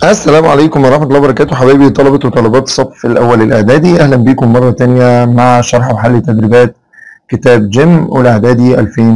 السلام عليكم ورحمة الله وبركاته حبايبي طلبة وطالبات الصف الأول الإعدادي أهلا بيكم مرة تانية مع شرح وحل تدريبات كتاب جيم أولى إعدادي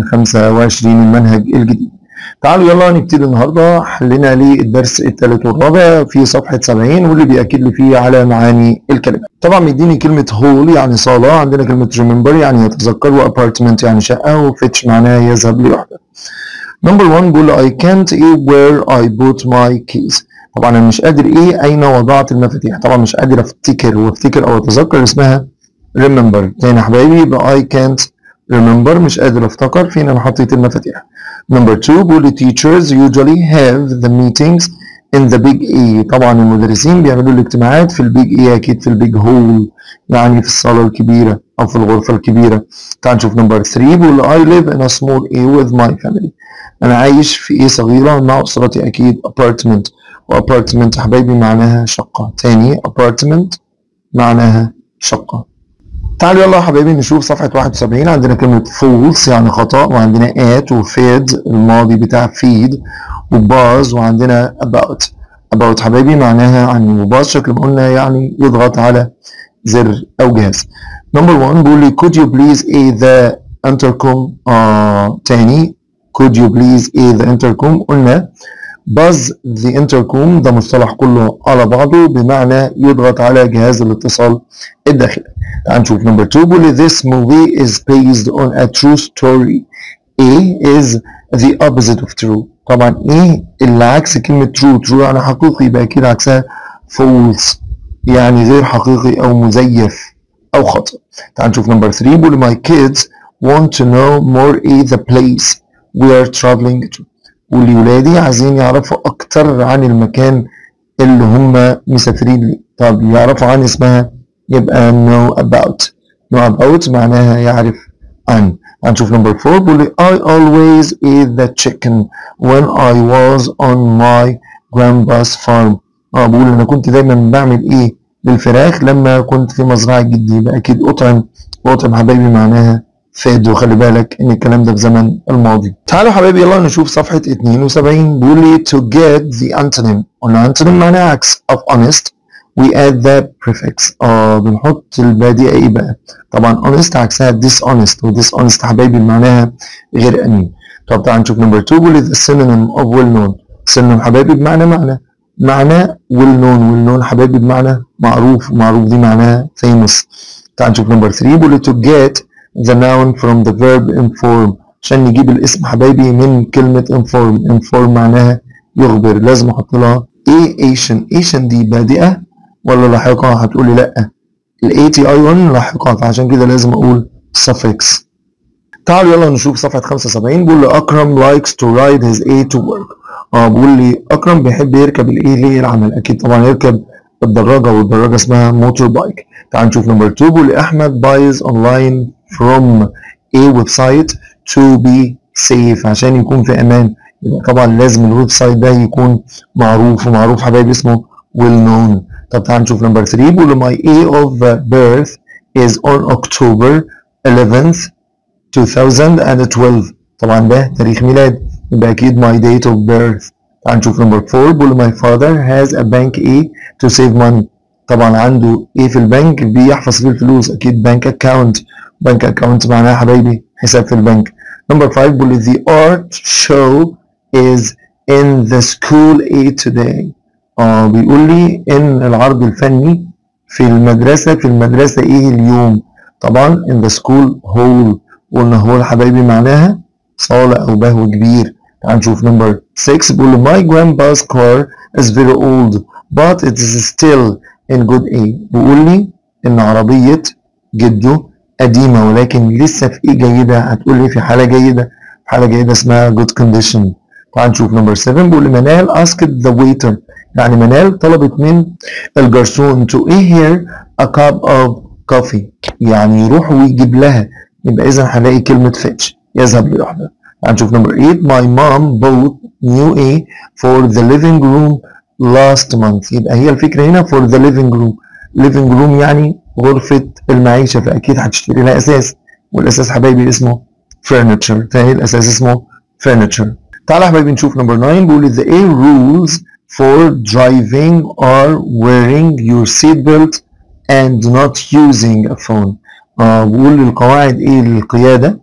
2025 المنهج الجديد تعالوا يلا نبتدي النهاردة حلنا للدرس الثالث والرابع في صفحة 70 واللي بيأكد لي فيه على معاني الكلمات طبعا مديني كلمة هول يعني صالة عندنا كلمة remember يعني يتذكر وابارتمنت يعني شقة وفيتش معناها يذهب لوحده نمبر 1 بيقول I can't eat where I put my keys طبعا انا مش قادر ايه اين وضعت المفاتيح طبعا مش قادر افتكر وافتكر او اتذكر اسمها remember تاني يا حبايبي يبقى I can't remember مش قادر افتكر فين انا حطيت المفاتيح number 2 بيقول teachers usually have the meetings in the big E طبعا المدرسين بيعملوا الاجتماعات في البيج اي اكيد في البيج هول يعني في الصاله الكبيره او في الغرفه الكبيره تعال نشوف نمبر 3 بيقول I live in a small A with my family انا عايش في ايه صغيره مع اسرتي اكيد apartment وابارتمنت حبايبي معناها شقة تاني apartment معناها شقة تعالوا يلا يا حبايبي نشوف صفحة 71 عندنا كلمة false يعني خطأ وعندنا at وفيد الماضي بتاع feed وباز وعندنا about about حبايبي معناها عن وباز شكل ما قلنا يعني يضغط على زر أو جهاز نمبر 1 بيقول لي could you please a the intercom آه تاني could you please a the intercom قلنا باز ذا انتركوم ده مصطلح كله على بعضه بمعنى يضغط على جهاز الاتصال الداخلي. تعال نشوف نمبر 2 بيقول this movie is based on a true story. A is the opposite of true. طبعا ايه اللي عكس كلمة true true يعني حقيقي يبقى اكيد عكسها false يعني غير حقيقي او مزيف او خطأ. تعال نشوف نمبر 3 بيقول my kids want to know more is the place we are traveling to. واللي ولادي عايزين يعرفوا اكتر عن المكان اللي هم مسافرين ليه طب يعرفوا عن اسمها يبقى know about know about معناها يعرف عن هنشوف نمبر 4 بيقول لي I always eat the chicken when I was on my grandpa's farm اه بقول انا كنت دايما بعمل ايه للفراخ لما كنت في مزرعة جدي يبقى اكيد اطعم واطعم حبايبي معناها فاد وخلي بالك ان الكلام ده في زمن الماضي تعالوا حبايبي يلا نشوف صفحة 72 بيقول لي to get the antonym قلنا antonym معناها عكس of honest we add the prefix اه بنحط البادئة ايه بقى طبعا honest عكسها dishonest و dishonest حبايبي معناها غير امين طب تعال نشوف نمبر 2 بيقول لي the synonym of well known synonym حبايبي بمعنى معنى معنى well known well known حبايبي بمعنى معروف معروف دي معناها famous تعال نشوف نمبر 3 بيقول لي to get the noun from the verb inform عشان نجيب الاسم حبايبي من كلمة inform inform معناها يخبر لازم احط لها ايه Asian Asian دي بادئة ولا لاحقة هتقولي لا ال ATI 1 لاحقة فعشان كده لازم اقول suffix تعالوا يلا نشوف صفحة 75 بيقول لي أكرم likes to ride his A to work اه بيقول لي أكرم بيحب يركب الايه ليه العمل أكيد طبعا يركب الدراجة والدراجة اسمها موتور بايك تعال نشوف نمبر 2 بيقول لي أحمد buys online from a website to be safe عشان يكون في امان يبقى طبعا لازم الويب سايت ده يكون معروف ومعروف حبايبي اسمه well known طب تعال نشوف نمبر 3 بيقول my A of birth is on October 11th 2012 طبعا ده تاريخ ميلاد يبقى اكيد my date of birth تعال نشوف نمبر 4 بيقول my father has a bank A to save money طبعا عنده ايه في البنك بيحفظ فيه الفلوس اكيد بنك اكاونت بنك اكاونت معناها يا حبايبي حساب في البنك نمبر 5 بيقول لي the art show is in the school A today اه بيقول لي ان العرض الفني في المدرسة في المدرسة ايه اليوم طبعا in the school hall قلنا هول حبايبي معناها صالة او بهو كبير تعال نشوف نمبر 6 بيقول لي my grandpa's car is very old but it is still in good A بيقول لي ان عربية جده قديمة ولكن لسه في ايه جيدة هتقول لي في حالة جيدة في حالة جيدة اسمها good condition تعال نشوف نمبر 7 بيقول لي منال asked the waiter يعني منال طلبت من الجرسون to ايه here a cup of coffee يعني يروح ويجيب لها يبقى اذا هنلاقي كلمة fetch يذهب لوحده تعال نشوف نمبر 8 my mom bought new A for the living room last month يبقى هي الفكرة هنا for the living room living room يعني غرفة المعيشة فأكيد هتشتري لها أساس والأساس حبايبي اسمه furniture تاني الأساس اسمه furniture تعالى يا حبايبي نشوف نمبر 9 بيقول the A rules for driving or wearing your seatbelt and not using a phone آه بقول القواعد ايه للقيادة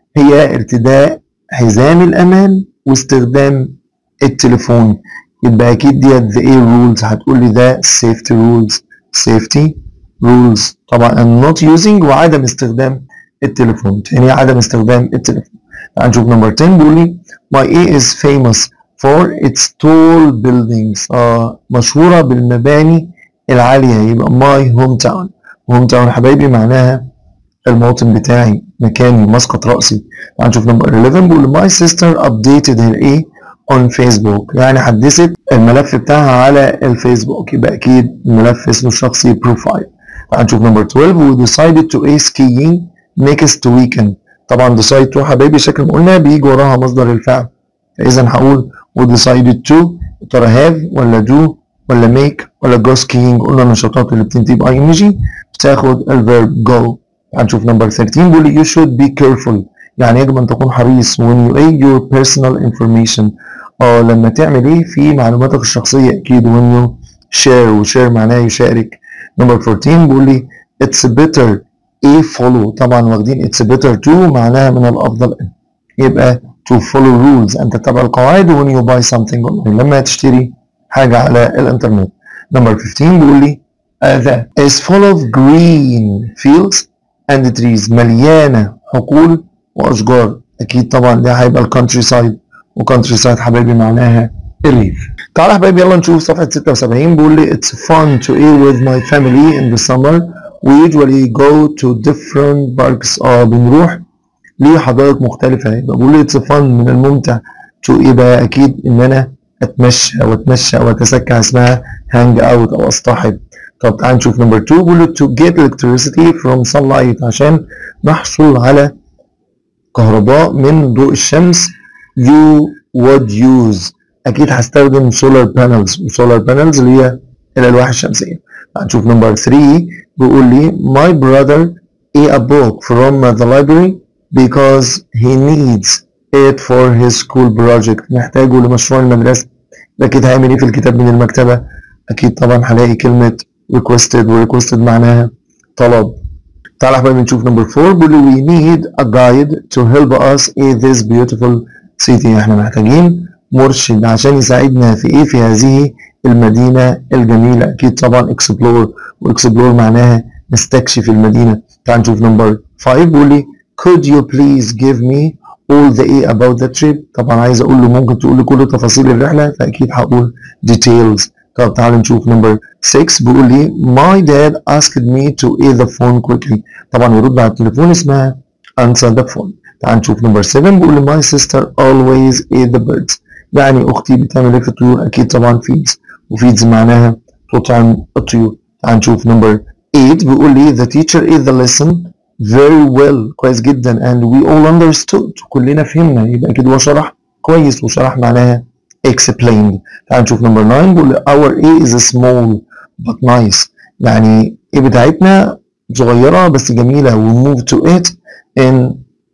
هي ارتداء حزام الأمان واستخدام التليفون يبقى أكيد ديت the A rules هتقول لي ده safety rules safety rules طبعا and not using وعدم استخدام التليفون تاني عدم استخدام التليفون تعال نشوف نمبر 10 بيقول لي my A is famous for its tall buildings آه مشهورة بالمباني العالية يبقى my hometown hometown حبايبي معناها الموطن بتاعي مكاني مسقط رأسي تعال نشوف نمبر 11 بيقول my sister updated her A on Facebook يعني حدثت الملف بتاعها على الفيسبوك يبقى أكيد الملف اسمه الشخصي بروفايل تعال نشوف نمبر 12 we decided to a skiing next weekend طبعا decide to حبايبي شكل ما قلنا بيجي وراها مصدر الفعل فإذا هقول we decided to ترى have ولا do ولا make ولا go skiing قلنا النشاطات اللي بتنتهي ب ing بتاخد الفيرب go هنشوف نمبر 13 بيقول you should be careful يعني يجب ان تكون حريص when you aid your personal information اه لما تعمل ايه في معلوماتك الشخصية اكيد when you share وشير معناه يشارك نمبر 14 بيقول لي it's better a follow طبعا واخدين it's better to معناها من الافضل يبقى to follow rules انت تتبع القواعد when you buy something online لما تشتري حاجة على الانترنت نمبر 15 بيقول لي uh, that is full of green fields and trees مليانة حقول وأشجار أكيد طبعا ده هيبقى الكونتري سايد وكونتري سايد حبايبي معناها الريف تعالى حبايبي يلا نشوف صفحة 76 بيقول لي it's fun to eat with my family in the summer we usually go to different parks اه بنروح لحدائق مختلفة يبقى بقول لي it's fun من الممتع to يبقى أكيد إن أنا أتمشى وأتمشى وأتسكع اسمها hang out أو أصطحب طب تعال نشوف نمبر 2 بيقول to get electricity from sunlight عشان نحصل على كهرباء من ضوء الشمس you would use اكيد هستخدم solar panels وسولار panels اللي هي الالواح الشمسيه هنشوف نمبر 3 بيقول لي my brother a book from the library because he needs it for his school project محتاجه لمشروع المدرسه اكيد هيعمل ايه في الكتاب من المكتبه اكيد طبعا هلاقي كلمه requested و requested معناها طلب تعالى يا حبايبي نشوف نمبر 4 بيقول لي we need a guide to help us in this beautiful city احنا محتاجين مرشد عشان يساعدنا في ايه في هذه المدينة الجميلة اكيد طبعا explore واكسبلور معناها نستكشف المدينة تعال نشوف نمبر 5 بيقول لي could you please give me all the a about the trip طبعا عايز اقول له ممكن تقول لي كل تفاصيل الرحلة فاكيد هقول details طب تعال نشوف نمبر 6 بيقول لي my dad asked me to eat the phone quickly طبعا يرد على التليفون اسمها answer the phone تعال نشوف نمبر 7 بيقول لي my sister always eat the birds يعني اختي بتعمل ايه في الطيور اكيد طبعا feeds وفيدز معناها تطعم الطيور تعال نشوف نمبر 8 بيقول لي the teacher ate the lesson very well كويس جدا and we all understood كلنا فهمنا يبقى اكيد هو شرح كويس وشرح معناها explained تعال نشوف نمبر 9 بيقول لي our A is small but nice يعني ايه بتاعتنا صغيرة بس جميلة we move to it in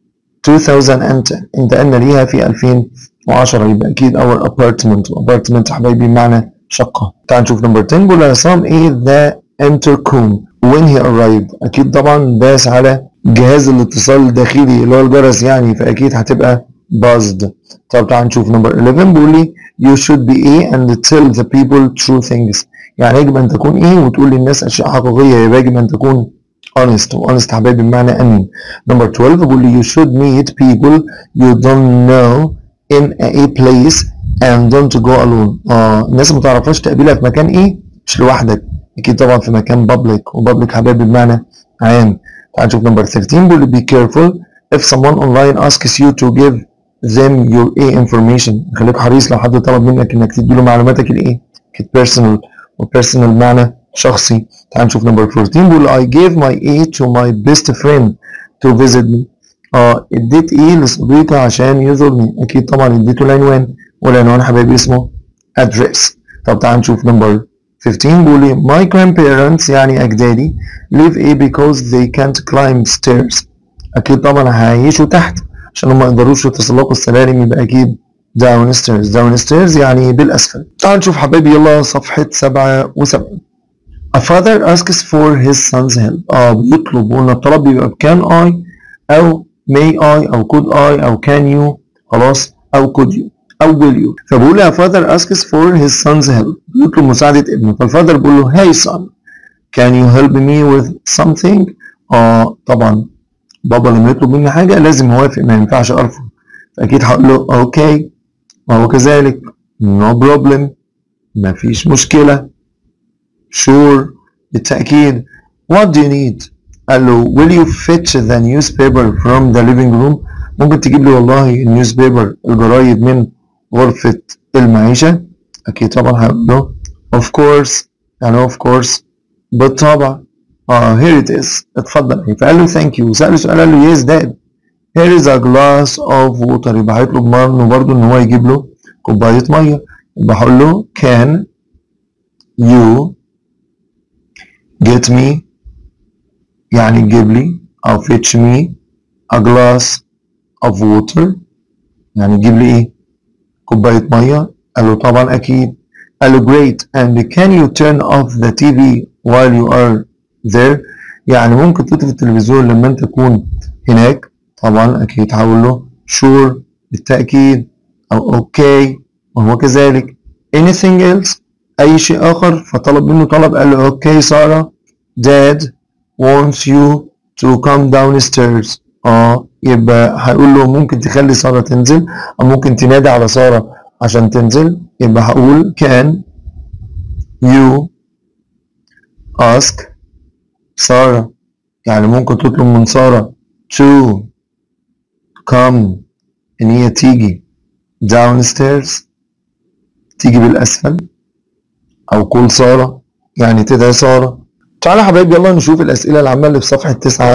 2010 انتقلنا ليها في 2010 يبقى اكيد our apartment apartment حبايبي بمعنى شقة تعال نشوف نمبر 10 بيقول لي some ايه the intercom when he arrived اكيد طبعا داس على جهاز الاتصال الداخلي اللي هو الجرس يعني فاكيد هتبقى buzzed طب تعال نشوف نمبر 11 بيقول لي you should be a and tell the people true things يعني يجب ان تكون ايه وتقول للناس اشياء حقيقيه يبقى يجب ان تكون honest و honest حبايبي بمعنى امين نمبر 12 بيقول لي you should meet people you don't know in a place and don't go alone اه الناس ما تعرفهاش تقابلها في مكان ايه مش لوحدك اكيد طبعا في مكان public وبابليك حبايبي بمعنى عام تعال نشوف نمبر 13 بيقول لي be careful if someone online asks you to give them your A information خليك حريص لو حد طلب منك انك تدي له معلوماتك الايه كده personal وبيرسونال معنى شخصي تعال نشوف نمبر 14 بيقول I gave my A to my best friend to visit me اه اديت ايه لصديقي عشان يزورني اكيد طبعا اديته العنوان والعنوان حبايبي اسمه address طب تعال نشوف نمبر 15 بيقول لي my grandparents يعني اجدادي live A because they can't climb stairs اكيد طبعا هيعيشوا تحت عشان هم ما يقدروش يتسلقوا السلالم يبقى اكيد downstairs downstairs يعني بالأسفل تعالوا نشوف حبايبي يلا صفحة 77 A father asks for his son's help اه بيطلب وقلنا الطلب بيبقى can I أو may I أو could I أو can you خلاص أو could you أو will you فبقول a father asks for his son's help بيطلب مساعدة ابنه فالفادر بيقول له hey son can you help me with something اه طبعا بابا لما يطلب مني حاجة لازم اوافق ما ينفعش ارفض فاكيد هقول له اوكي وهو كذلك no problem مفيش مشكلة sure بالتأكيد what do you need قال له will you fetch the newspaper from the living room ممكن تجيب لي والله النيوز بيبر الجرايد من غرفة المعيشة أكيد طبعا هقول له of course يعني of course بالطبع اه here it is اتفضل فقال له thank you سأله سؤال قال له yes dad here is a glass of water يبقى هيطلب منه برضه ان هو يجيب له كوباية مية يبقى هقول له can you get me يعني تجيب لي أو fetch me a glass of water يعني تجيب لي إيه كوباية مية قال له طبعا أكيد قال له great and can you turn off the TV while you are there يعني ممكن تطفي التلفزيون لما أنت تكون هناك طبعا أكيد هقول له sure بالتأكيد أو okay وهو كذلك anything else أي شيء آخر فطلب منه طلب قال له okay سارة dad wants you to come downstairs اه يبقى هيقول له ممكن تخلي سارة تنزل أو ممكن تنادي على سارة عشان تنزل يبقى هقول can you ask سارة يعني ممكن تطلب من سارة to come إن هي تيجي downstairs تيجي بالأسفل أو قول سارة يعني تدعي سارة تعالى يا حبايبي يلا نشوف الأسئلة العامة اللي في صفحة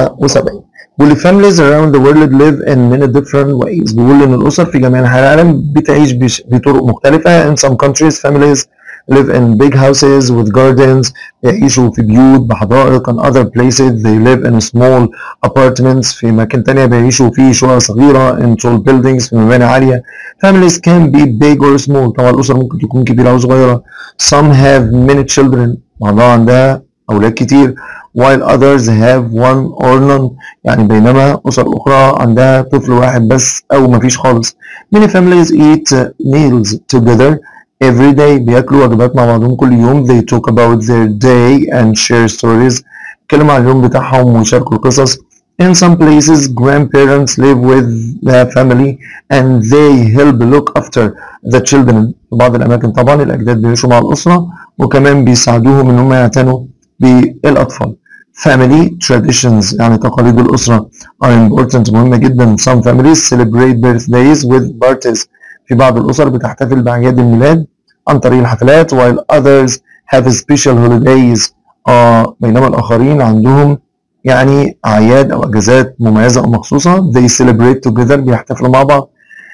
79 بيقول families around the world live in many different ways بيقول إن الأسر في جميع أنحاء العالم بتعيش بش- بطرق مختلفة in some countries families live in big houses with gardens يعيشوا في بيوت بحدائق in other places they live in small apartments في مكان تانية بيعيشوا في شقق صغيرة in tall buildings في مباني عالية families can be big or small طبعا الأسر ممكن تكون كبيرة أو صغيرة some have many children بعضها عندها أولاد كتير while others have one or none يعني بينما أسر أخرى عندها طفل واحد بس أو مفيش خالص many families eat meals together every day بياكلوا وجبات مع بعضهم كل يوم they talk about their day and share stories يتكلموا عن اليوم بتاعهم ويشاركوا القصص in some places grandparents live with the family and they help look after the children في بعض الأماكن طبعا الأجداد بيعيشوا مع الأسرة وكمان بيساعدوهم إن هم يعتنوا بالأطفال family traditions يعني تقاليد الأسرة are important مهمة جدا some families celebrate birthdays with parties في بعض الأسر بتحتفل بأعياد الميلاد عن طريق الحفلات while others have special holidays آه بينما الآخرين عندهم يعني أعياد أو أجازات مميزة أو مخصوصة they celebrate together بيحتفلوا مع بعض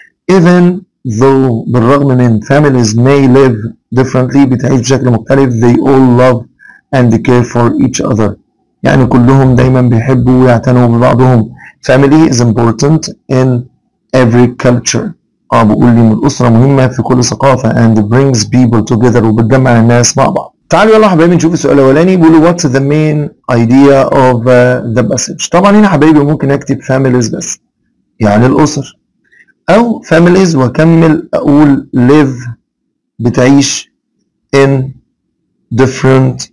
even though بالرغم من families may live differently بتعيش بشكل مختلف they all love and care for each other يعني كلهم دايما بيحبوا ويعتنوا ببعضهم family is important in every culture اه بقول لي ان الاسره مهمه في كل ثقافه and brings people together وبتجمع الناس مع بعض تعالوا يلا يا حبايبي نشوف السؤال الاولاني بيقولوا what's the main idea of uh, the passage طبعا هنا حبايبي ممكن اكتب families بس يعني الاسر او families واكمل اقول live بتعيش in different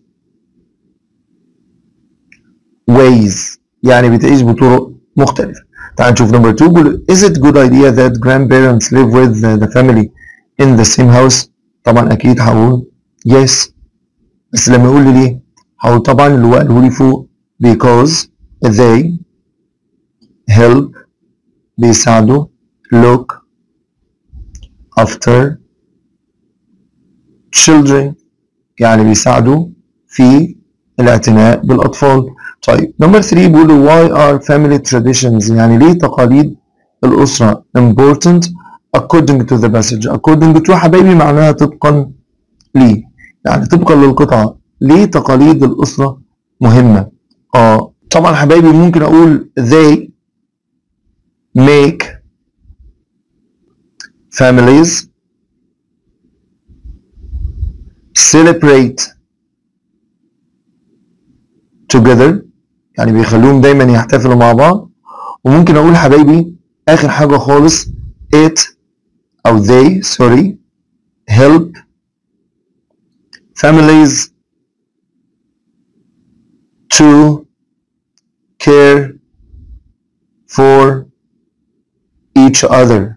ways يعني بتعيش بطرق مختلفة تعال نشوف نمبر 2 بيقول is it good idea that grandparents live with the family in the same house طبعا اكيد هقول yes بس لما يقول لي ليه هقول طبعا اللي هو قاله لي فوق because they help بيساعدوا look after children يعني بيساعدوا في الاعتناء بالأطفال طيب نمبر 3 بيقولوا why are family traditions يعني ليه تقاليد الأسرة important according to the passage according to حبايبي معناها طبقا ليه يعني طبقا للقطعة ليه تقاليد الأسرة مهمة اه طبعا حبايبي ممكن أقول they make families celebrate together يعني بيخلوهم دايما يحتفلوا مع بعض وممكن اقول حبايبي اخر حاجة خالص it او they sorry help families to care for each other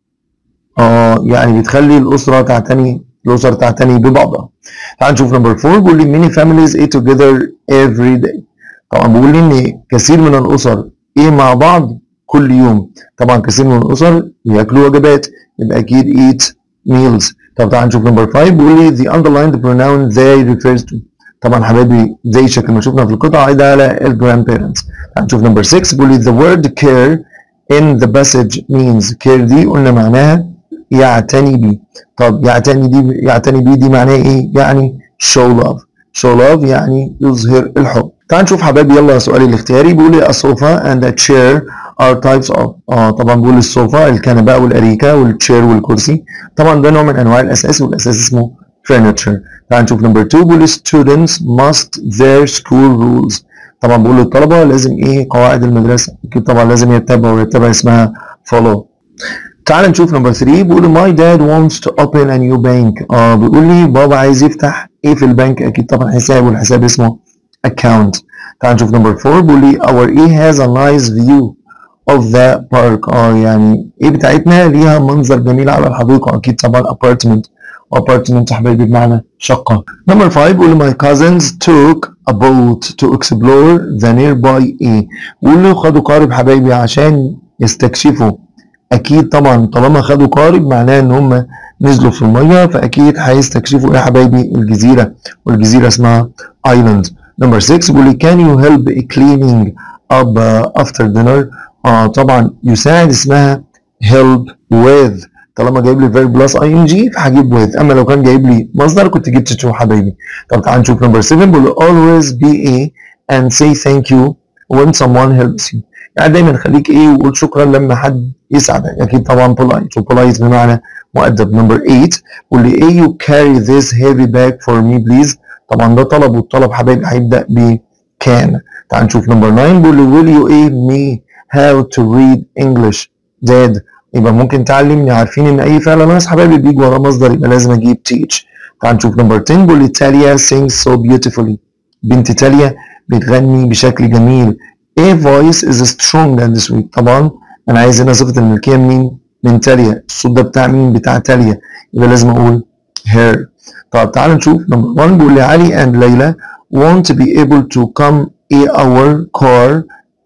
اه يعني بتخلي الأسرة تعتني الأسر تعتني ببعضها تعال نشوف نمبر 4 بيقول لي many families eat together every day طبعا بيقول لي ان كثير من الأسر ايه مع بعض كل يوم طبعا كثير من الأسر بياكلوا وجبات يبقى أكيد eat meals طب تعال نشوف نمبر 5 بيقول لي the underlined pronoun they refers to طبعا حبايبي زي شكل ما شفنا في القطعة عايدة على ال grandparents تعال نشوف نمبر 6 بيقول لي the word care in the passage means care دي قلنا معناها يعتني بي طب يعتني دي يعتني بي دي معناها ايه يعني show love show love يعني يظهر الحب تعال نشوف حبايبي يلا سؤالي الاختياري بيقول لي a sofa and a chair are types of اه طبعا بيقول الصوفا الكنبه والاريكه والتشير والكرسي طبعا ده نوع من انواع الاساس والاساس اسمه furniture تعال نشوف نمبر 2 بيقول students must their school rules طبعا بيقول الطلبه لازم ايه قواعد المدرسه اكيد طبعا لازم يتبعوا ويتبع اسمها follow تعال نشوف نمبر 3 بيقول my dad wants to open a new bank اه بيقول لي بابا عايز يفتح ايه في البنك اكيد طبعا حساب والحساب اسمه account تعال نشوف نمبر 4 بيقول لي our E has a nice view of the park اه يعني ايه بتاعتنا ليها منظر جميل على الحديقه اكيد طبعا apartment apartment حبايبي بمعنى شقه نمبر 5 بيقول my cousins took a boat to explore the nearby ايه بيقول له خدوا قارب حبايبي عشان يستكشفوا اكيد طبعا طالما خدوا قارب معناه ان هم نزلوا في الميه فاكيد هيستكشفوا ايه يا حبايبي الجزيره والجزيره اسمها ايلاند نمبر 6 بيقول لي can you help cleaning up uh, after dinner اه طبعا يساعد اسمها help with طالما جايب لي verb plus ing فهجيب with اما لو كان جايب لي مصدر كنت جبت to حبايبي طب تعال نشوف نمبر 7 بيقول always be a and say thank you when someone helps you يعني دايما خليك ايه وقول شكرا لما حد يساعدك اكيد طبعا polite وpolite بمعنى مؤدب نمبر 8 بيقول لي ايه you carry this heavy bag for me please طبعا ده طلب والطلب حبايبي هيبدا ب can تعال نشوف نمبر 9 بيقول لي will you aid me how to read English dad يبقى ممكن تعلمني عارفين ان اي فعل ناقص حبايبي بيجي ورا مصدر يبقى لازم اجيب teach تعال نشوف نمبر 10 بيقول لي تاليا sings so beautifully بنت تاليا بتغني بشكل جميل A voice is strong and sweet طبعا انا عايز هنا صفة الملكية منين؟ من تاليا الصوت ده بتاع مين؟ بتاع تاليا يبقى لازم اقول her طب تعال نشوف نمبر 1 بيقول لي علي and ليلى want to be able to come a our car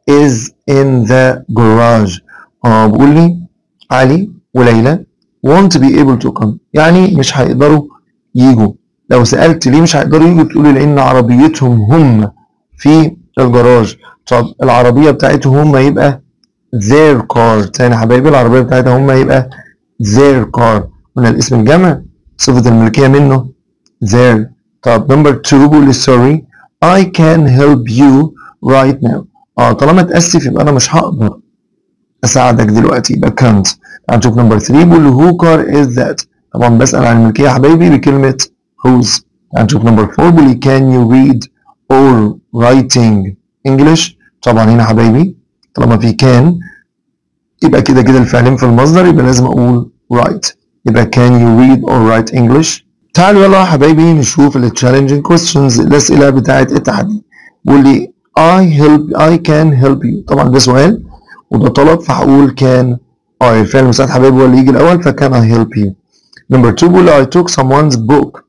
is in the garage اه بيقول لي علي وليلى want to be able to come يعني مش هيقدروا يجوا لو سألت ليه مش هيقدروا يجوا تقولي لأن عربيتهم هم في الجراج طب العربية بتاعتهم هم يبقى their car تاني حبايبي العربية بتاعتها هم يبقى their car قلنا الاسم الجمع صفة الملكية منه their طب نمبر 2 بيقول لي sorry I can help you right now اه طالما اتأسف يبقى أنا مش هقدر أساعدك دلوقتي يبقى can't هنشوف نمبر 3 بيقول لي who car is that طبعا بسأل عن الملكية يا حبايبي بكلمة whose هنشوف نمبر 4 بيقول لي can you read or writing English طبعا هنا حبايبي طالما في can يبقى كده كده الفعلين في المصدر يبقى لازم اقول write يبقى can you read or write English تعالوا يلا يا حبايبي نشوف ال challenging questions الأسئلة بتاعت التحدي بيقول لي I help I can help you طبعا ده سؤال وده طلب فهقول can اه الفعل المساعد حبايبي هو اللي يجي الأول فكان I help you number 2 بيقول لي I took someone's book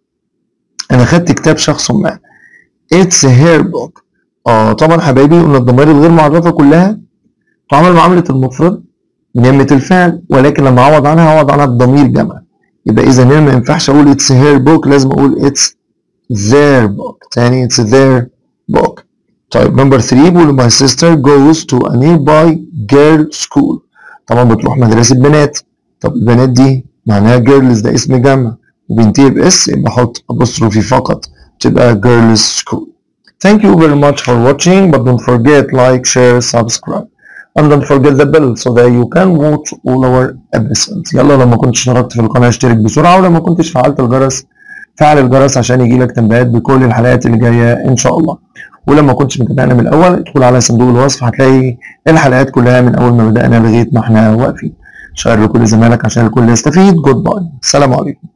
أنا خدت كتاب شخص ما it's her book اه طبعا حبايبي قلنا الضمائر الغير معرفة كلها تعامل معاملة المفرد من يمة الفعل ولكن لما اعوض عنها اعوض عنها بضمير جمع يبقى اذا هنا ما ينفعش اقول it's her book لازم اقول it's their book تاني it's their book طيب نمبر 3 بيقول my sister goes to a nearby girl school طبعا بتروح مدرسة بنات طب البنات دي معناها girls ده اسم جمع وبينتهي باس يبقى احط apostrophe فقط تبقى girls school Thank you very much for watching but don't forget like share subscribe and don't forget the bell so that you can watch all our episodes يلا لو ما كنتش اشتركت في القناة اشترك بسرعة ولو ما كنتش فعلت الجرس فعل الجرس عشان يجيلك تنبيهات بكل الحلقات اللي جاية ان شاء الله ولما كنتش متابعنا من الاول ادخل على صندوق الوصف هتلاقي الحلقات كلها من اول ما بدأنا لغاية ما احنا واقفين شير لكل زمايلك عشان الكل يستفيد جود باي السلام عليكم